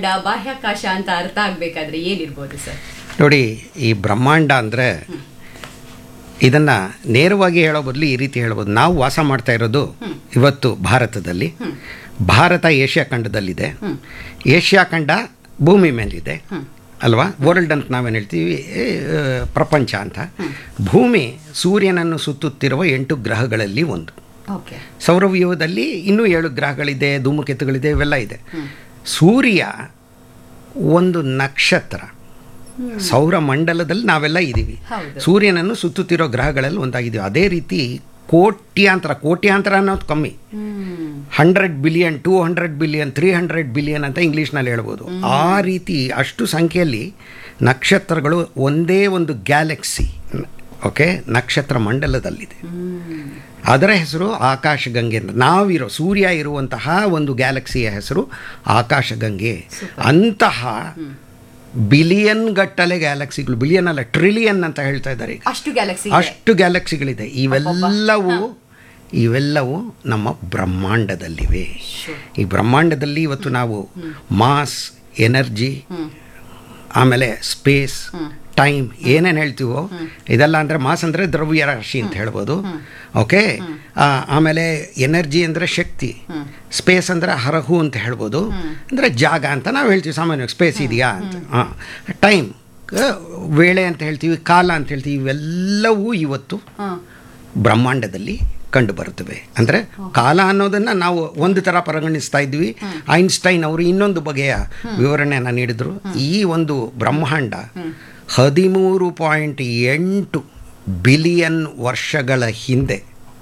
ಬಾಹ್ಯಾಕಾಶ ಅಂತ ಅರ್ಥ ಆಗ್ಬೇಕಾದ್ರೆ ಏನಿರ್ಬೋದು ಸರ್ ನೋಡಿ ಈ ಬ್ರಹ್ಮಾಂಡ ಅಂದರೆ ಇದನ್ನು ನೇರವಾಗಿ ಹೇಳೋ ಬದಲು ಈ ರೀತಿ ಹೇಳ್ಬೋದು ನಾವು ವಾಸ ಮಾಡ್ತಾ ಇರೋದು ಇವತ್ತು ಭಾರತದಲ್ಲಿ ಭಾರತ ಏಷ್ಯಾ ಖಂಡದಲ್ಲಿದೆ ಏಷ್ಯಾ ಖಂಡ ಭೂಮಿ ಮೇಲಿದೆ ಅಲ್ವಾ ವರ್ಲ್ಡ್ ಅಂತ ನಾವೇನು ಹೇಳ್ತೀವಿ ಏ, ಪ್ರಪಂಚ ಅಂತ ಭೂಮಿ ಸೂರ್ಯನನ್ನು ಸುತ್ತುತ್ತಿರುವ ಎಂಟು ಗ್ರಹಗಳಲ್ಲಿ ಒಂದು ಓಕೆ ಸೌರವ್ಯೂಹದಲ್ಲಿ ಇನ್ನೂ ಏಳು ಗ್ರಹಗಳಿದೆ ಧೂಮಕೇತುಗಳಿದೆ ಇವೆಲ್ಲ ಇದೆ ಸೂರ್ಯ ಒಂದು ನಕ್ಷತ್ರ ಸೌರಮಂಡಲದಲ್ಲಿ ನಾವೆಲ್ಲ ಇದ್ದೀವಿ ಹೌದು. ಸೂರ್ಯನನ್ನು ಸುತ್ತುತ್ತಿರೋ ಗ್ರಹಗಳಲ್ಲಿ ಒಂದಾಗಿದ್ದೀವಿ ಅದೇ ರೀತಿ ಕೋಟ್ಯಾಂತರ ಕೋಟ್ಯಾಂತರ ಅನ್ನೋದು ಕಮ್ಮಿ hundred billion two hundred billion three hundred billion ಅಂತ ಇಂಗ್ಲೀಷ್ನಲ್ಲಿ ಹೇಳ್ಬೋದು ಆ ರೀತಿ ಅಷ್ಟು ಸಂಖ್ಯೆಯಲ್ಲಿ ನಕ್ಷತ್ರಗಳು ಒಂದೇ ಒಂದು ಗ್ಯಾಲಕ್ಸಿ ಓಕೆ ನಕ್ಷತ್ರ ಮಂಡಲದಲ್ಲಿದೆ ಅದರ ಹೆಸರು ಆಕಾಶಗಂಗೆ ಅಂತ ನಾವಿರೋ ಸೂರ್ಯ ಇರುವಂತಹ ಒಂದು ಗ್ಯಾಲಕ್ಸಿಯ ಹೆಸರು ಆಕಾಶಗಂಗೆ ಅಂತಹ ಬಿಲಿಯನ್ ಗಟ್ಟಲೆ ಗ್ಯಾಲಕ್ಸಿಗಳು ಬಿಲಿಯನ್ ಅಲ್ಲ ಟ್ರಿಲಿಯನ್ ಅಂತ ಹೇಳ್ತಾ ಇದ್ದಾರೆ ಈಗ ಅಷ್ಟು ಗ್ಯಾಲಕ್ಸಿ ಅಷ್ಟು ಗ್ಯಾಲಕ್ಸಿಗಳಿದೆ ಇವೆಲ್ಲವೂ ಇವೆಲ್ಲವೂ ನಮ್ಮ ಬ್ರಹ್ಮಾಂಡದಲ್ಲಿವೆ ಈ ಬ್ರಹ್ಮಾಂಡದಲ್ಲಿ ಇವತ್ತು ನಾವು ಮಾಸ್ ಎನರ್ಜಿ ಆಮೇಲೆ ಸ್ಪೇಸ್ ಟೈಮ್ ಏನೇನು ಹೇಳ್ತೀವೋ ಇದೆಲ್ಲ ಅಂದರೆ ಮಾಸ್ ಅಂದರೆ ದ್ರವ್ಯ ರಾಶಿ ಅಂತ ಹೇಳ್ಬೋದು ಓಕೆ ಆಮೇಲೆ ಎನರ್ಜಿ ಅಂದರೆ ಶಕ್ತಿ ಸ್ಪೇಸ್ ಅಂದರೆ ಹರಹು ಅಂತ ಹೇಳ್ಬೋದು ಅಂದರೆ ಜಾಗ ಅಂತ ನಾವು ಹೇಳ್ತೀವಿ ಸಾಮಾನ್ಯವಾಗಿ ಸ್ಪೇಸ್ ಇದೆಯಾ ಅಂತ ಹಾಂ ಟೈಮ್ ವೇಳೆ ಅಂತ ಹೇಳ್ತೀವಿ ಕಾಲ ಅಂತ ಹೇಳ್ತೀವಿ ಇವೆಲ್ಲವೂ ಇವತ್ತು ಬ್ರಹ್ಮಾಂಡದಲ್ಲಿ ಕಂಡು ಬರುತ್ತವೆ ಅಂದರೆ ಕಾಲ ಅನ್ನೋದನ್ನು ನಾವು ಒಂದು ಥರ ಪರಿಗಣಿಸ್ತಾ ಇದ್ವಿ ಐನ್ಸ್ಟೈನ್ ಅವರು ಇನ್ನೊಂದು ಬಗೆಯ ವಿವರಣೆಯನ್ನು ನೀಡಿದರು ಈ ಒಂದು ಬ್ರಹ್ಮಾಂಡ ಹದಿಮೂರು ಪಾಯಿಂಟ್ ಎಂಟು ಬಿಲಿಯನ್ ವರ್ಷಗಳ ಹಿಂದೆ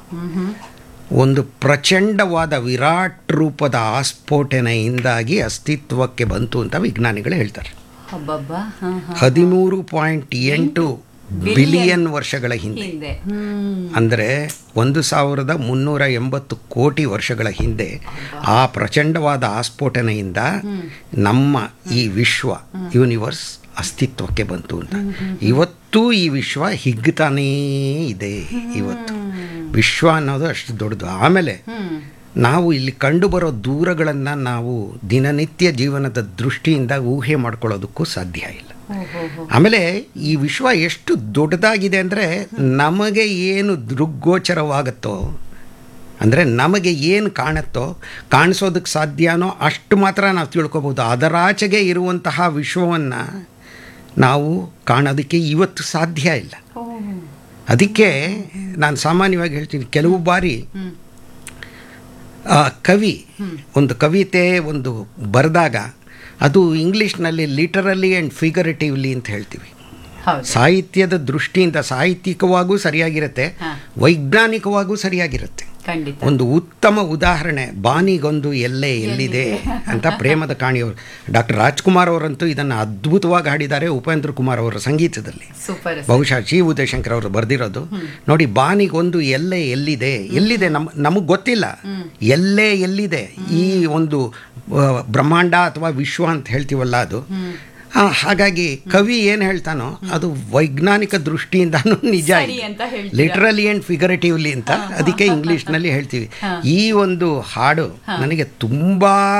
ಒಂದು ಪ್ರಚಂಡವಾದ ವಿರಾಟ್ ರೂಪದ ಆಸ್ಫೋಟನೆಯಿಂದಾಗಿ ಅಸ್ತಿತ್ವಕ್ಕೆ ಬಂತು ಅಂತ ವಿಜ್ಞಾನಿಗಳು ಹೇಳ್ತಾರೆ ಹಬ್ಬಬ್ಬ ಹಾ, ಹಾ. ಹದಿಮೂರು ಪಾಯಿಂಟ್ ಎಂಟು ಬಿಲಿಯನ್ ವರ್ಷಗಳ ಹಿಂದೆ ಹಿಂದೆ ಹ್ಮ್ ಅಂದರೆ ಒಂದು ಸಾವಿರದ ಮುನ್ನೂರ ಎಂಬತ್ತು ಕೋಟಿ ವರ್ಷಗಳ ಹಿಂದೆ ಆ ಪ್ರಚಂಡವಾದ ಆಸ್ಫೋಟನೆಯಿಂದ ನಮ್ಮ ಈ ವಿಶ್ವ ಯೂನಿವರ್ಸ್ ಅಸ್ತಿತ್ವಕ್ಕೆ ಬಂತು ಅಂತ ಇವತ್ತೂ ಈ ವಿಶ್ವ ಹಿಗ್ತಾನೇ ಇದೆ ಇವತ್ತು ವಿಶ್ವ ಅನ್ನೋದು ಅಷ್ಟು ದೊಡ್ಡದು ಆಮೇಲೆ ನಾವು ಇಲ್ಲಿ ಕಂಡುಬರೋ ದೂರಗಳನ್ನು ನಾವು ದಿನನಿತ್ಯ ಜೀವನದ ದೃಷ್ಟಿಯಿಂದ ಊಹೆ ಮಾಡ್ಕೊಳ್ಳೋದಕ್ಕೂ ಸಾಧ್ಯ ಇಲ್ಲ ಆಮೇಲೆ ಈ ವಿಶ್ವ ಎಷ್ಟು ದೊಡ್ಡದಾಗಿದೆ ಅಂದರೆ ನಮಗೆ ಏನು ದೃಗ್ಗೋಚರವಾಗುತ್ತೋ ಅಂದರೆ ನಮಗೆ ಏನು ಕಾಣುತ್ತೋ ಕಾಣಿಸೋದಕ್ಕೆ ಸಾಧ್ಯನೋ ಅಷ್ಟು ಮಾತ್ರ ನಾವು ತಿಳ್ಕೊಬೋದು ಅದರಾಚೆಗೆ ಇರುವಂತಹ ವಿಶ್ವವನ್ನು ನಾವು ಕಾಣೋದಕ್ಕೆ ಇವತ್ತು ಸಾಧ್ಯ ಇಲ್ಲ ಅದಕ್ಕೆ ನಾನು ಸಾಮಾನ್ಯವಾಗಿ ಹೇಳ್ತೀನಿ ಕೆಲವು ಬಾರಿ ಆ ಕವಿ ಒಂದು ಕವಿತೆ ಒಂದು ಬರೆದಾಗ ಅದು ಇಂಗ್ಲೀಷ್ನಲ್ಲಿ ಲಿಟರಲಿ ಆ್ಯಂಡ್ ಫಿಗರೇಟಿವ್ಲಿ ಅಂತ ಹೇಳ್ತೀವಿ ಹೌದು ಸಾಹಿತ್ಯದ ದೃಷ್ಟಿಯಿಂದ ಸಾಹಿತ್ಯಿಕವಾಗೂ ಸರಿಯಾಗಿರುತ್ತೆ ಹಾ. ವೈಜ್ಞಾನಿಕವಾಗೂ ಸರಿಯಾಗಿರುತ್ತೆ ಖಂಡಿತ ಒಂದು ಉತ್ತಮ ಉದಾಹರಣೆ ಬಾನಿಗೊಂದು ಎಲ್ಲೆ ಎಲ್ಲಿದೆ ಅಂತ ಪ್ರೇಮದ ಕಾಣಿಯವರು ಡಾಕ್ಟರ್ ರಾಜ್ಕುಮಾರ್ ಅವರಂತೂ ಇದನ್ನು ಅದ್ಭುತವಾಗಿ ಹಾಡಿದ್ದಾರೆ ಉಪೇಂದ್ರ ಕುಮಾರ್ ಅವರ ಸಂಗೀತದಲ್ಲಿ ಸೂಪರ್ ಬಹುಶಃ ಜಿ ಉದಯಶಂಕರ್ ಅವರು ಬರೆದಿರೋದು ನೋಡಿ ಬಾನಿಗೊಂದು ಎಲ್ಲೆ ಎಲ್ಲಿದೆ ಎಲ್ಲಿದೆ ನಮ್ ನಮಗೆ ಗೊತ್ತಿಲ್ಲ ಎಲ್ಲೇ ಎಲ್ಲಿದೆ ಈ ಒಂದು ಆ, ಬ್ರಹ್ಮಾಂಡ ಅಥವಾ ವಿಶ್ವ ಅಂತ ಹೇಳ್ತೀವಲ್ಲ ಅದು ಆ, ಹಾಗಾಗಿ ಕವಿ ಏನು ಹೇಳ್ತಾನೋ ಅದು ವೈಜ್ಞಾನಿಕ ದೃಷ್ಟಿಯಿಂದನೂ ನಿಜ ಸರಿ ಅಂತ ಹೇಳ್ತೀರಾ. ಲಿಟ್ರಲಿ ಆ್ಯಂಡ್ ಫಿಗರೇಟಿವ್ಲಿ ಅಂತ ಅದಕ್ಕೆ ಇಂಗ್ಲೀಷ್ನಲ್ಲಿ ಹೇಳ್ತೀವಿ ಈ ಒಂದು ಹಾಡು ನನಗೆ ತುಂಬ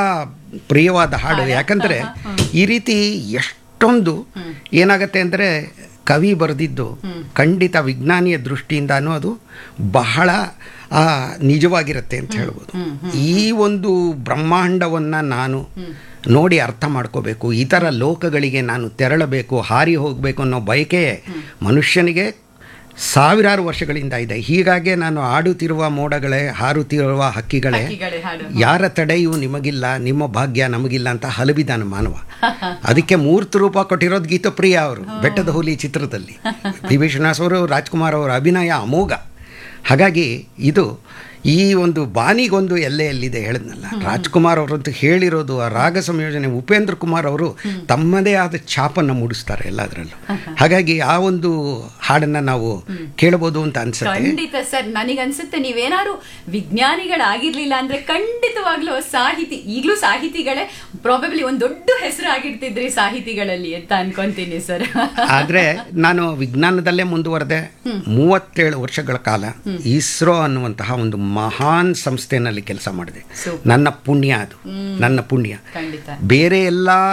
ಪ್ರಿಯವಾದ ಹಾಡು ಯಾಕಂದರೆ ಈ ರೀತಿ ಎಷ್ಟೊಂದು ಏನಾಗತ್ತೆ ಅಂದರೆ ಕವಿ ಬರೆದಿದ್ದು ಖಂಡಿತ ವಿಜ್ಞಾನಿಯ ದೃಷ್ಟಿಯಿಂದನೂ ಅದು ಬಹಳ ಆ, ನಿಜವಾಗಿರುತ್ತೆ ಅಂತ ಹೇಳ್ಬೋದು ಈ ಒಂದು ಬ್ರಹ್ಮಾಂಡವನ್ನು ನಾನು ನೋಡಿ ಅರ್ಥ ಮಾಡ್ಕೋಬೇಕು ಇತರ ಲೋಕಗಳಿಗೆ ನಾನು ತೆರಳಬೇಕು ಹಾರಿ ಹೋಗಬೇಕು ಅನ್ನೋ ಬಯಕೆ ಮನುಷ್ಯನಿಗೆ ಸಾವಿರಾರು ವರ್ಷಗಳಿಂದ ಇದೆ ಹೀಗಾಗಿ ನಾನು ಆಡುತ್ತಿರುವ ಮೋಡಗಳೇ ಹಾರುತ್ತಿರುವ ಹಕ್ಕಿಗಳೇ ಹಕ್ಕಿಗಳೇ ಹಾಡು ಯಾರ ತಡೆಯೂ ನಿಮಗಿಲ್ಲ ನಿಮ್ಮ ಭಾಗ್ಯ ನಮಗಿಲ್ಲ ಅಂತ ಹಲಬಿದಾನ ಮಾನವ ಅದಕ್ಕೆ ಮೂರ್ತ ರೂಪ ಕೊಟ್ಟಿರೋದು ಗೀತಪ್ರಿಯ ಅವರು ಬೆಟ್ಟದ ಹುಲಿ ಚಿತ್ರದಲ್ಲಿ ಪಿ ವಿ ಶ್ರೀನಿವಾಸ್ ಅವರು ರಾಜ್ಕುಮಾರ್ ಅವರ ಅಭಿನಯ ಅಮೋಘ ಹಾಗಾಗಿ ಇದು ಈ ಒಂದು ಬಾನಿಗೊಂದು ಎಲ್ಲೆಯಲ್ಲಿದೆ ಹೇಳಿದ್ನಲ್ಲ ರಾಜ್ಕುಮಾರ್ ಅವರಂತೂ ಹೇಳಿರೋದು ಆ ರಾಗ ಸಂಯೋಜನೆ ಉಪೇಂದ್ರ ಕುಮಾರ್ ಅವರು ತಮ್ಮದೇ ಆದ ಛಾಪನ್ನು ಮೂಡಿಸ್ತಾರೆ ಎಲ್ಲದರಲ್ಲೂ ಹಾಗಾಗಿ ಆ ಒಂದು ಹಾಡನ್ನು ನಾವು ಕೇಳಬಹುದು ಅಂತ ಅನ್ಸುತ್ತೆ ಖಂಡಿತ ಸರ್ ನನಗನ್ಸುತ್ತೆ ನೀವೇನಾದ್ರು ವಿಜ್ಞಾನಿಗಳಾಗಿರ್ಲಿಲ್ಲ ಅಂದ್ರೆ ಖಂಡಿತವಾಗ್ಲೂ ಸಾಹಿತಿ ಈಗಲೂ ಸಾಹಿತಿಗಳೇ ಪ್ರಾಬಬ್ಲಿ ಒಂದ್ ದೊಡ್ಡ ಹೆಸರು ಆಗಿರ್ತಿದ್ರಿ ಸಾಹಿತಿಗಳಲ್ಲಿ ಅಂತ ಅನ್ಕೊಂತೀನಿ ಸರ್ ಆದರೆ ನಾನು ವಿಜ್ಞಾನದಲ್ಲೇ ಮುಂದುವರೆದೆ ಮೂವತ್ತೇಳು ವರ್ಷಗಳ ಕಾಲ ಇಸ್ರೋ ಅನ್ನುವಂತಹ ಒಂದು ಮಹಾನ್ ಸಂಸ್ಥೆನಲ್ಲಿ ಕೆಲಸ ಮಾಡಿದೆ Super. ನನ್ನ ಪುಣ್ಯ ಅದು ನನ್ನ ಪುಣ್ಯ ಖಂಡಿತ ಬೇರೆ ಎಲ್ಲ